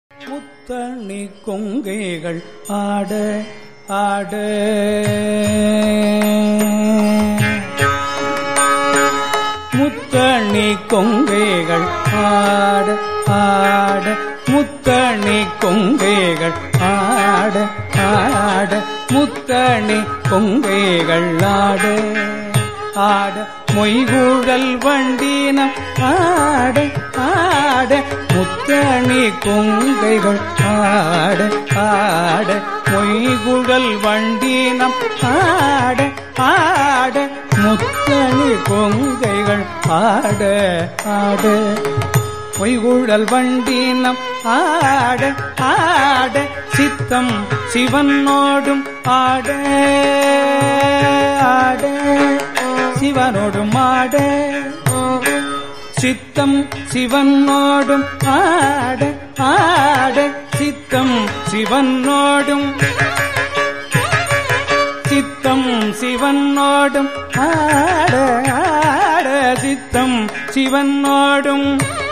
முத்தணி கொங்கைகள் ஆட ஆட முத்தணி கொங்கைகள் ஆட ஆட முத்தணி கொங்கைகள் ஆட ஆட முத்தணி கொங்கைகள் ஆட ஆட மொய்கூழல் வண்டினம் ஆட ஆட முத்தணி கொங்கைகள் ஆட ஆட மொய்குழல் வண்டினம் ஆட ஆட முத்தணி கொங்கைகள் ஆட ஆட பொய்குழல் வண்டினம் ஆட ஆட சித்தம் சிவனோடும் ஆட ஆட சிவனோடும் ஆட சித்தம் சிவனோடும் ஆட ஆட சித்தம் சிவனோடும் சித்தம் சிவனோடும் ஆட ஆட சித்தம் சிவனோடும்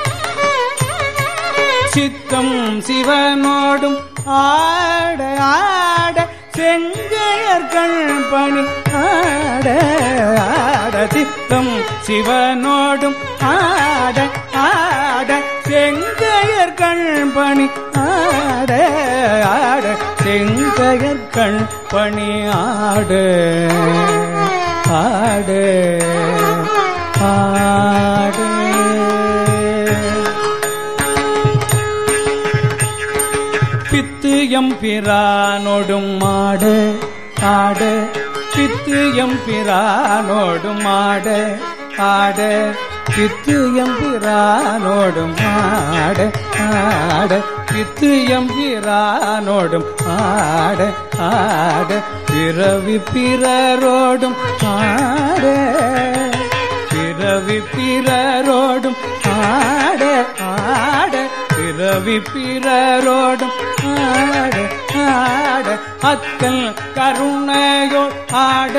சித்தம் சிவனோடும் ஆட ஆட செங்கையர்கள் பணி ஆட ஆட சித்தம் சிவனோடும் ஆட ஆட செங்கையர்கள் பணி ஆட ஆட செங்கையர்கள் பணி ஆட ஆட ஆட பித்து எம் பிரானோடும் ஆட ஆட பித்து எம் பிரானோடும் ஆட ஆட பித்து எம் பிரானோடும் ஆட ஆட பித்து எம் பிரானோடும் ஆட ஆட பிறவி பிறரோடும் ஆட பிறவி பிறரோடும் ஆட ஆட பிறவி பிறரோடும் ஆட ஆட அத்தல் கருணையோ ஆட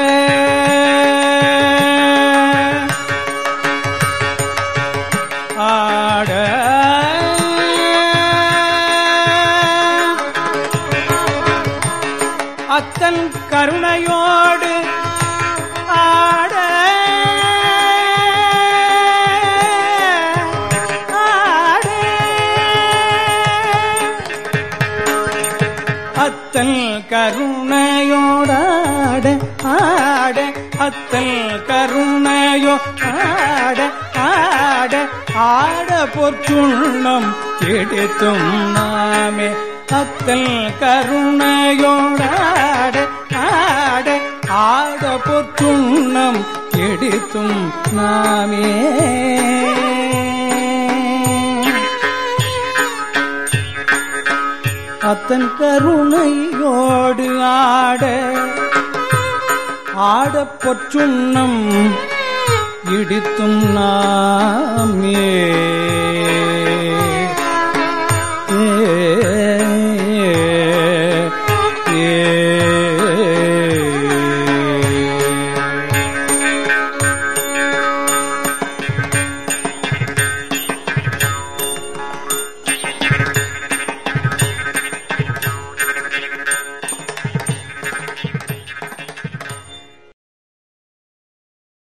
ஆட அத்தன் கருணையோடு ஆட ஆட அத்தல் கருணையோடாட ஆட அத்தல் கருணையோ ஆட ஆட ஆட பொற்சுண்ணம் எடுத்தும் நாமே அத்தல் கருணையோடாட ஆட ஆட பொற்சுண்ணம் எடுத்தும் நாமே அத்தன் கருணையோடு ஆட ஆட பொற்றுண்ணம் இடித்தும் நாமே